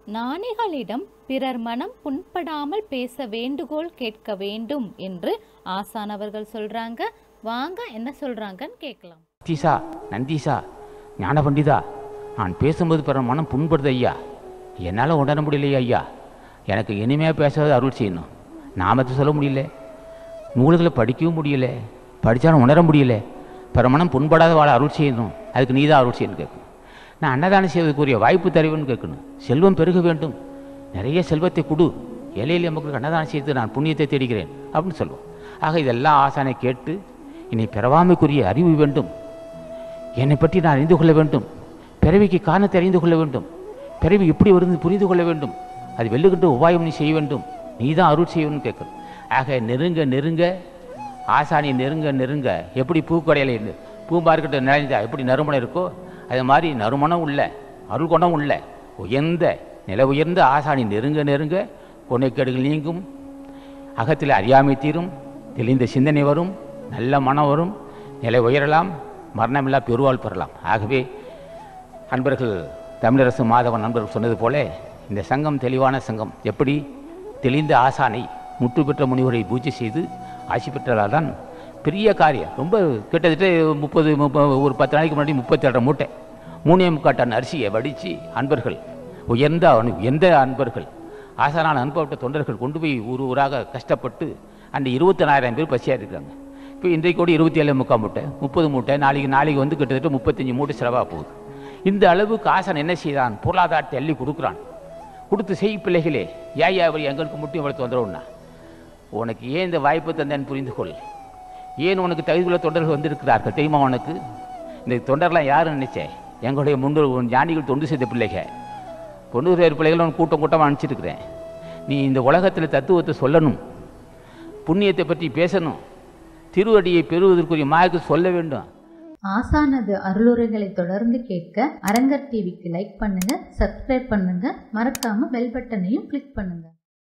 ஞானிகளிடம் பிறர் மனம் புண்படாமல் பேச வேண்டுகோள் கேட்க வேண்டும் என்று ஆசான் அவர்கள் சொல்றாங்க வாங்க என்ன சொல்றாங்கன்னு கேட்கலாம் தீசா நந்தீசா ஞான பண்டிதா நான் பேசும்போது பிற மனம் புண்படுது ஐயா என்னால் உணர முடியலையே ஐயா எனக்கு இனிமையாக பேசாத அருள் செய்யணும் நாமத்தை சொல்ல முடியல நூல்களை படிக்கவும் முடியல படித்தாலும் உணர முடியல பிற மனம் புண்படாத வாழ அருள் செய்யணும் அதுக்கு நீ தான் அருள் செய்யணும் கேட்கணும் நான் அன்னதானம் செய்வதற்குரிய வாய்ப்பு தருவேன்னு கேட்கணும் செல்வம் பெருக வேண்டும் நிறைய செல்வத்தை கொடு ஏழை எளிய மக்களுக்கு அன்னதானம் செய்து நான் புண்ணியத்தை தேடுகிறேன் அப்படின்னு சொல்லுவோம் ஆக இதெல்லாம் ஆசானை கேட்டு இனி பிறவாமைக்குரிய அறிவு வேண்டும் என்னை பற்றி நான் அறிந்து கொள்ள வேண்டும் பிறவிக்கு காரணத்தை அறிந்து கொள்ள வேண்டும் பிறவி எப்படி வருது புரிந்து கொள்ள வேண்டும் அது வெல்லுகின்ற உபாயம் நீ செய்ய வேண்டும் நீ தான் அருள் செய்யணும்னு கேட்கணும் ஆக நெருங்க நெருங்க ஆசானி நெருங்க நெருங்க எப்படி பூக்கடையில் பூம்பார்க்கிட்ட நிறைஞ்சா எப்படி நறுமணம் இருக்கோ அது மாதிரி நறுமணம் உள்ள அருள் குணம் உள்ள உயர்ந்த நில உயர்ந்த ஆசானி நெருங்க நெருங்க கொனைக்கேடுகள் நீங்கும் அகத்தில் அறியாமை தீரும் தெளிந்த சிந்தனை வரும் நல்ல மனம் வரும் நிலை உயரலாம் மரணமில்லா பெருவாள் பெறலாம் ஆகவே அன்பர்கள் தமிழரசு மாதவன் நண்பர்கள் சொன்னது போல இந்த சங்கம் தெளிவான சங்கம் எப்படி தெளிந்த ஆசானை முற்று பெற்ற முனிவரை பூஜை செய்து ஆட்சி பெற்றதால் தான் பெரிய காரியம் ரொம்ப கிட்டத்தட்ட முப்பது முப்ப- ஒரு பத்து நாளைக்கு முன்னாடி முப்பத்தி ஏழரை மூட்டை மூணே முக்கால் டன் அரிசியை வடித்து அன்பர்கள் உயர்ந்த அனு- உயர்ந்த அன்பர்கள் ஆசானால் அனுப்பப்பட்ட தொண்டர்கள் கொண்டு போய் ஊர் ஊராக கஷ்டப்பட்டு அந்த இருபத்தனாயிரம் பேர் பசியாக இருக்கிறாங்க இப்போ இன்றைக்கு கூட இருபத்தி ஏழு முக்கால் மூட்டை முப்பது மூட்டை நாளைக்கு நாளைக்கு வந்து கிட்டத்தட்ட முப்பத்தஞ்சு மூட்டை செலவாக போகுது இந்த அளவுக்கு ஆசான் என்ன செய்தான் பொருளாதாரத்தை அள்ளி கொடுக்குறான் கொடுத்து செய் பிள்ளைகளே ஏன் அவர் எங்களுக்கு மட்டும் இவ்வளோ தொந்தரவுன்னா உனக்கு ஏன் இந்த வாய்ப்பு தந்தேன்னு புரிந்து கொள் ஏன் உனக்கு தகுதியுள்ள தொண்டர்கள் வந்திருக்கிறார்கள் தெரியுமா உனக்கு இந்த தொண்டர்லாம் யாருன்னு நினைச்சேன் எங்களுடைய முன்னோர் ஞானிகள் தொண்டு செய்த பிள்ளைகள் தொண்ணூறு பேர் பிள்ளைகள் உனக்கு கூட்டம் கூட்டமாக அனுப்பிச்சிருக்கிறேன் நீ இந்த உலகத்தில் தத்துவத்தை சொல்லணும் புண்ணியத்தை பற்றி பேசணும் திருவடியை பெறுவதற்குரிய மார்க்கு சொல்ல வேண்டும் ஆசானது அருளுரைகளை தொடர்ந்து கேட்க அரங்கர் டிவிக்கு லைக் பண்ணுங்க சப்ஸ்கிரைப் பண்ணுங்க மறக்காம பெல் பட்டனையும் கிளிக் பண்ணுங்க